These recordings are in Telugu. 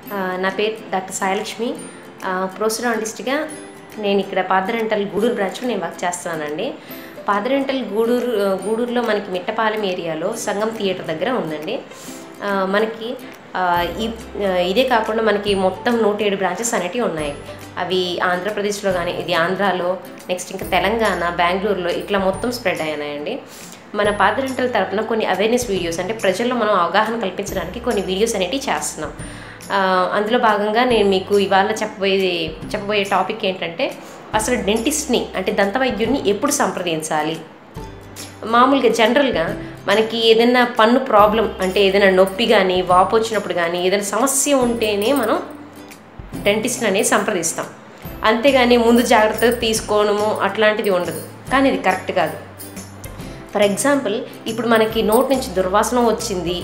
ఆ, నా పేరు డాక్టర్ సాయలక్ష్మి ప్రోసడాంటిస్ట్గా నేను ఇక్కడ పాదరెంటల్ గూడూరు బ్రాంచ్లో నేను వర్క్ చేస్తున్నానండి పాదరెంటల్ గూడూరు ఆ, గూడూరులో మనకి మిట్టపాలెం ఏరియాలో సంగం థియేటర్ దగ్గర ఉందండి ఆ, మనకి ఆ, ఈ ఆ, ఇదే కాకుండా మనకి మొత్తం నూట ఏడు బ్రాంచెస్ అనేటివి ఉన్నాయి అవి ఆంధ్రప్రదేశ్లో కానీ ఇది ఆంధ్రాలో నెక్స్ట్ ఇంకా తెలంగాణ బెంగళూరులో ఇట్లా మొత్తం స్ప్రెడ్ అయ్యాయండి మన పాదరెంటల్ తరపున కొన్ని అవేర్నెస్ వీడియోస్ అంటే ప్రజల్లో మనం అవగాహన కల్పించడానికి కొన్ని వీడియోస్ అనేటివి చేస్తున్నాం ఆ, అందులో భాగంగా నేను మీకు ఇవాళ చెప్పబోయే చెప్పబోయే టాపిక్ ఏంటంటే అసలు డెంటిస్ట్ని అంటే దంత వైద్యుడిని ఎప్పుడు సంప్రదించాలి మామూలుగా జనరల్గా మనకి ఏదైనా పన్ను ప్రాబ్లం అంటే ఏదైనా నొప్పి కానీ వాపు వచ్చినప్పుడు కానీ ఏదైనా సమస్య ఉంటేనే మనం డెంటిస్ట్ అనేది సంప్రదిస్తాం అంతేగాని ముందు జాగ్రత్త తీసుకోవడము అట్లాంటిది ఉండదు కానీ ఇది కరెక్ట్ కాదు ఫర్ ఎగ్జాంపుల్ ఇప్పుడు మనకి నోట్ నుంచి దుర్వాసన వచ్చింది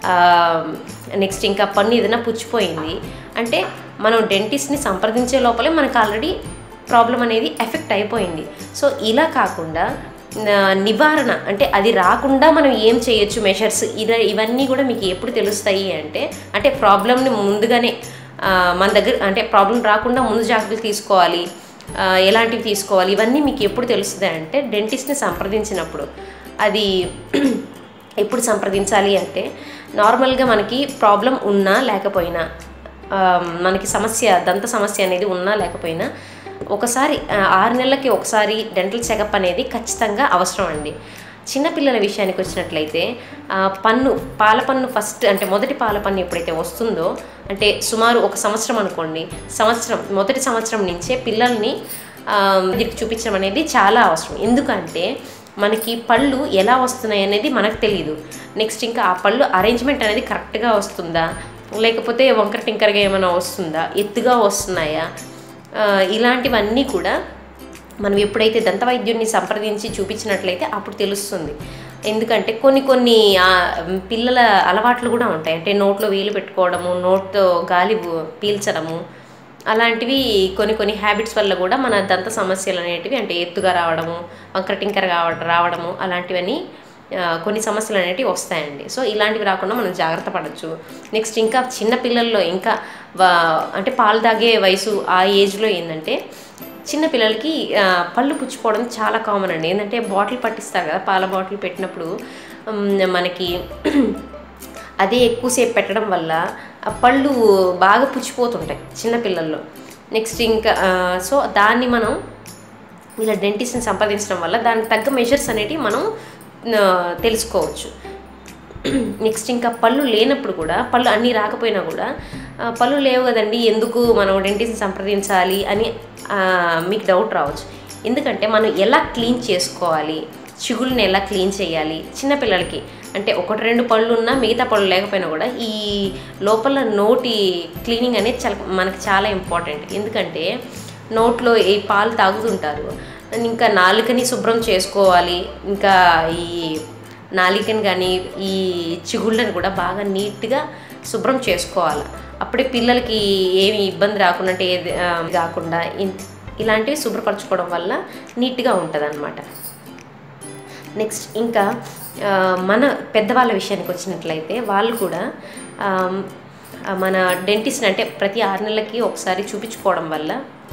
నెక్స్ట్ ఇంకా పన్ను ఏదైనా పుచ్చిపోయింది అంటే మనం డెంటిస్ట్ని సంప్రదించే లోపలే మనకు ఆల్రెడీ ప్రాబ్లం అనేది ఎఫెక్ట్ అయిపోయింది సో ఇలా కాకుండా ఆ, నివారణ అంటే అది రాకుండా మనం ఏం చేయొచ్చు మెషర్స్ ఇద ఇవన్నీ కూడా మీకు ఎప్పుడు తెలుస్తాయి అంటే అంటే ప్రాబ్లమ్ని ముందుగానే ఆ, మన దగ్గర అంటే ప్రాబ్లం రాకుండా ముందు జాగ్రత్తలు తీసుకోవాలి ఆ, ఎలాంటివి తీసుకోవాలి ఇవన్నీ మీకు ఎప్పుడు తెలుస్తుంది అంటే డెంటిస్ట్ని సంప్రదించినప్పుడు అది ఎప్పుడు సంప్రదించాలి అంటే నార్మల్గా మనకి ప్రాబ్లం ఉన్నా లేకపోయినా ఆ, మనకి సమస్య దంత సమస్య అనేది ఉన్నా లేకపోయినా ఒకసారి ఆ, ఆరు నెలలకి ఒకసారి డెంటల్ చెకప్ అనేది ఖచ్చితంగా అవసరం అండి చిన్నపిల్లల విషయానికి వచ్చినట్లయితే ఆ, పన్ను పాల పన్ను ఫస్ట్ అంటే మొదటి పాల పన్ను ఎప్పుడైతే వస్తుందో అంటే సుమారు ఒక సంవత్సరం అనుకోండి సంవత్సరం మొదటి సంవత్సరం నుంచే పిల్లల్ని ఆ, దీనికి చూపించడం అనేది చాలా అవసరం ఎందుకంటే మనకి పళ్ళు ఎలా వస్తున్నాయి అనేది మనకు తెలియదు నెక్స్ట్ ఇంకా ఆ పళ్ళు అరేంజ్మెంట్ అనేది కరెక్ట్గా వస్తుందా లేకపోతే వంకర టింకరగా ఏమైనా వస్తుందా ఎత్తుగా వస్తున్నాయా ఆ, ఇలాంటివన్నీ కూడా మనం ఎప్పుడైతే దంతవైద్యుడిని సంప్రదించి చూపించినట్లయితే అప్పుడు తెలుస్తుంది ఎందుకంటే కొన్ని కొన్ని ఆ, పిల్లల అలవాట్లు కూడా ఉంటాయి అంటే నోట్లో వేలు పెట్టుకోవడము నోట్తో గాలి ఊ- పీల్చడము అలాంటివి కొన్ని కొన్ని హ్యాబిట్స్ వల్ల కూడా మన దంత సమస్యలు అనేటివి అంటే ఎత్తుగా రావడము వంకర టింకర రావడం రావడము అలాంటివన్నీ ఆ, కొన్ని సమస్యలు అనేటివి వస్తాయండి సో ఇలాంటివి రాకుండా మనం జాగ్రత్త పడవచ్చు నెక్స్ట్ ఇంకా చిన్న పిల్లల్లో ఇంకా వా- అంటే పాలు తాగే వయసు ఆ ఏజ్లో ఏంటంటే చిన్న పిల్లలకి ఆ, పళ్ళు పుచ్చిపోవడం చాలా కామన్ అండి ఏంటంటే బాటిల్ పట్టిస్తారు కదా పాల బాటిల్ పెట్టినప్పుడు ఉమ్, మనకి అదే ఎక్కువసేపు పెట్టడం వల్ల ఆ పళ్ళు బాగా పుచ్చిపోతుంటాయి చిన్నపిల్లల్లో నెక్స్ట్ ఇంకా ఆ, సో దాన్ని మనం ఇలా డెంటిస్ట్ని సంప్రదించడం వల్ల దానికి తగ్గ మెజర్స్ అనేటివి మనం ఆ, తెలుసుకోవచ్చు నెక్స్ట్ ఇంకా పళ్ళు లేనప్పుడు కూడా పళ్ళు అన్నీ రాకపోయినా కూడా ఆ, పళ్ళు లేవు కదండి ఎందుకు మనం డెంటిస్ట్ని సంప్రదించాలి అని ఆ, మీకు డౌట్ రావచ్చు ఎందుకంటే మనం ఎలా క్లీన్ చేసుకోవాలి చిగుళ్ళని ఎలా క్లీన్ చేయాలి చిన్నపిల్లలకి అంటే ఒకటి రెండు పళ్ళు ఉన్నా మిగతా పళ్ళు లేకపోయినా కూడా ఈ లోపల నోటి క్లీనింగ్ అనేది చాలా మనకి చాలా ఇంపార్టెంట్ ఎందుకంటే నోట్లో ఈ పాలు తాగుతుంటారు ఇంకా నాలుకని శుభ్రం చేసుకోవాలి ఇంకా ఈ నాలికని కానీ ఈ చిగుళ్ళని కూడా బాగా నీట్గా శుభ్రం చేసుకోవాలి అప్పుడే పిల్లలకి ఏమి ఇబ్బంది రాకుండా అంటే ఏది ఆ, కాకుండా ఇన్- ఇలాంటివి శుభ్రపరచుకోవడం వల్ల నీట్గా ఉంటుంది అనమాట నెక్స్ట్ ఇంకా ఆ, మన పెద్దవాళ్ళ విషయానికి వచ్చినట్లయితే వాళ్ళు కూడా ఆమ్, ఆ, మన డెంటిస్ట్ అంటే ప్రతి ఆరు నెలలకి ఒకసారి చూపించుకోవడం వల్ల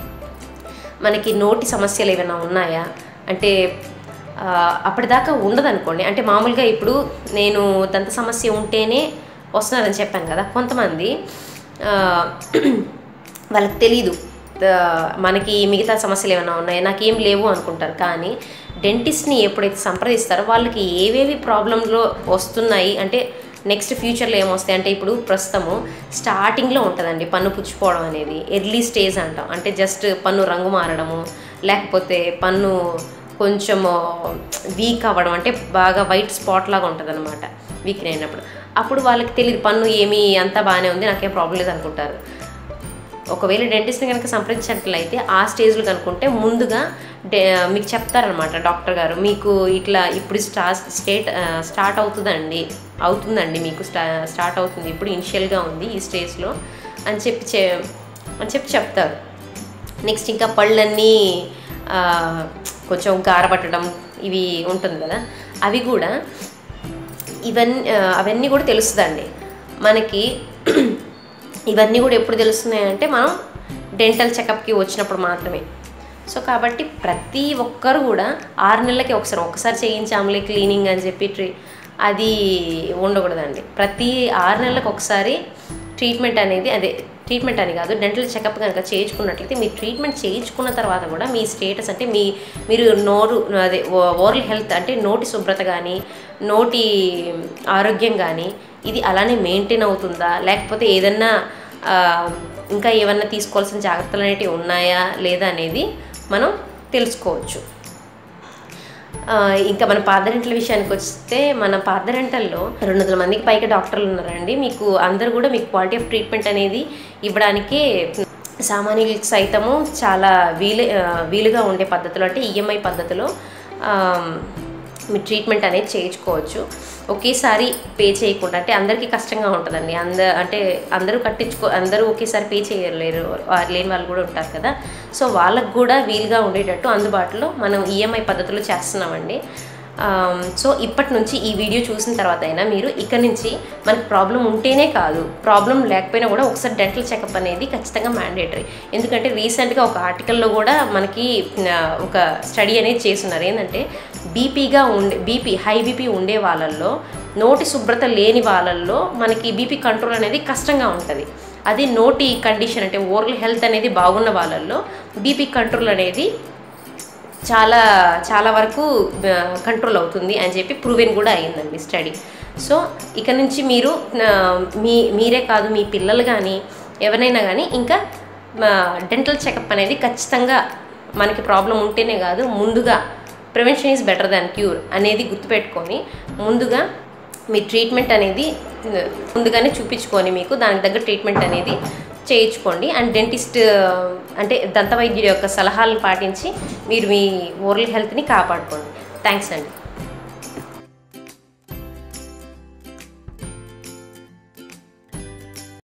మనకి నోటి సమస్యలు ఏమైనా ఉన్నాయా అంటే ఆ, అప్పటిదాకా ఉండదనుకోండి అంటే మామూలుగా ఇప్పుడు నేను దంత సమస్య ఉంటేనే వస్తున్నారని చెప్పాను కదా కొంతమంది ఆ, వాళ్ళకి తెలీదు ఆ, మనకి మిగతా సమస్యలు ఏమైనా ఉన్నాయా నాకేం లేవు అనుకుంటారు కానీ డెంటిస్ట్ని ఎప్పుడైతే సంప్రదిస్తారో వాళ్ళకి ఏవేవి ప్రాబ్లంలో వస్తున్నాయి అంటే నెక్స్ట్ ఫ్యూచర్లో ఏమొస్తాయి అంటే ఇప్పుడు ప్రస్తుతము స్టార్టింగ్లో ఉంటుందండి పన్ను పుచ్చిపోవడం అనేది ఎర్లీ స్టేజ్ అంటాం అంటే జస్ట్ పన్ను రంగు మారడము లేకపోతే పన్ను కొంచెం వీక్ అవ్వడం అంటే బాగా వైట్ స్పాట్ లాగా ఉంటుంది అనమాట వీక్ అయినప్పుడు అప్పుడు వాళ్ళకి తెలియదు పన్ను ఏమీ అంతా బాగానే ఉంది నాకేం ప్రాబ్లం లేదు అనుకుంటారు ఒకవేళ డెంటిస్ట్ని కనుక సంప్రదించినట్లయితే ఆ స్టేజ్లో కనుక్కుంటే ముందుగా డే మీకు చెప్తారనమాట డాక్టర్ గారు మీకు ఇట్లా ఇప్పుడు స్టా స్టేట్ ఆ, స్టార్ట్ అవుతుందండి అవుతుందండి మీకు స్టా స్టార్ట్ అవుతుంది ఇప్పుడు ఇనిషియల్గా ఉంది ఈ స్టేజ్లో అని చెప్పి చె అని చెప్పి చెప్తారు నెక్స్ట్ ఇంకా పళ్ళన్నీ ఆ, కొంచెం గారపట్టడం ఇవి ఉంటుంది కదా అవి కూడా ఇవన్నీ ఆ, అవన్నీ కూడా తెలుస్తుందండి మనకి ఇవన్నీ కూడా ఎప్పుడు తెలుస్తున్నాయి అంటే మనం డెంటల్ చెకప్కి వచ్చినప్పుడు మాత్రమే సో కాబట్టి ప్రతి ఒక్కరు కూడా ఆరు నెలలకి ఒకసారి ఒకసారి చేయించాములే క్లీనింగ్ అని చెప్పి ట్రీ అది ఉండకూడదండి ప్రతి ఆరు నెలలకు ఒకసారి ట్రీట్మెంట్ అనేది అదే ట్రీట్మెంట్ అని కాదు డెంటల్ చెకప్ కనుక చేయించుకున్నట్లయితే మీరు ట్రీట్మెంట్ చేయించుకున్న తర్వాత కూడా మీ స్టేటస్ అంటే మీ మీరు నోరు అదే ఓరల్ హెల్త్ అంటే నోటి శుభ్రత కానీ నోటి ఆరోగ్యం కానీ ఇది అలానే మెయింటైన్ అవుతుందా లేకపోతే ఏదన్నా ఆ, ఇంకా ఏమన్నా తీసుకోవాల్సిన జాగ్రత్తలు అనేటివి ఉన్నాయా లేదా అనేది మనం తెలుసుకోవచ్చు ఆ, ఇంకా మన పాదరెంటల విషయానికి వస్తే మన పాదరెంటల్లో రెండు వందల మందికి పైగా డాక్టర్లు ఉన్నారండి మీకు అందరూ కూడా మీకు క్వాలిటీ ఆఫ్ ట్రీట్మెంట్ అనేది ఇవ్వడానికి సామాన్యులకు సైతము చాలా వీలు ఆ, వీలుగా ఉండే పద్ధతిలో అంటే ఈఎంఐ పద్ధతిలో ఆ, మీరు ట్రీట్మెంట్ అనేది చేయించుకోవచ్చు ఒకేసారి పే చేయకుండా అంటే అందరికీ కష్టంగా ఉంటుందండి అంద అంటే అందరూ కట్టించుకో అందరూ ఒకేసారి పే చేయలేరు వా- లేని వాళ్ళు కూడా ఉంటారు కదా సో వాళ్ళకు కూడా వీలుగా ఉండేటట్టు అందుబాటులో మనం ఈఎంఐ పద్ధతిలో చేస్తున్నామండి ఆమ్, సో ఇప్పటి నుంచి ఈ వీడియో చూసిన తర్వాత అయినా మీరు ఇక్కడ నుంచి మనకు ప్రాబ్లం ఉంటేనే కాదు ప్రాబ్లం లేకపోయినా కూడా ఒకసారి డెంటల్ చెకప్ అనేది ఖచ్చితంగా మ్యాండేటరీ ఎందుకంటే రీసెంట్గా ఒక ఆర్టికల్లో కూడా మనకి ఆ, ఒక స్టడీ అనేది చేస్తున్నారు ఏంటంటే బీపీగా ఉండే బీపీ హై బీపీ ఉండే వాళ్ళల్లో నోటి శుభ్రత లేని వాళ్ళల్లో మనకి బీపీ కంట్రోల్ అనేది కష్టంగా ఉంటుంది అది నోటి కండిషన్ అంటే ఓరల్ హెల్త్ అనేది బాగున్న వాళ్ళల్లో బీపీ కంట్రోల్ అనేది చాలా చాలా వరకు కంట్రోల్ అవుతుంది అని చెప్పి ప్రూవెన్ కూడా అయ్యిందండి స్టడీ సో ఇక నుంచి మీరు ఆ, మీ మీరే కాదు మీ పిల్లలు కానీ ఎవరైనా కానీ ఇంకా డెంటల్ చెకప్ అనేది ఖచ్చితంగా మనకి ప్రాబ్లం ఉంటేనే కాదు ముందుగా prevention is better than cure అనేది గుర్తుపెట్టుకొని ముందుగా మీ ట్రీట్మెంట్ అనేది ఆ, ముందుగానే చూపించుకొని మీకు దానికి తగ్గ ట్రీట్మెంట్ అనేది చేయించుకోండి అండ్ డెంటిస్ట్ అంటే దంత వైద్యుడి యొక్క సలహాలను పాటించి మీరు మీ ఓరల్ హెల్త్ని కాపాడుకోండి థ్యాంక్స్ అండి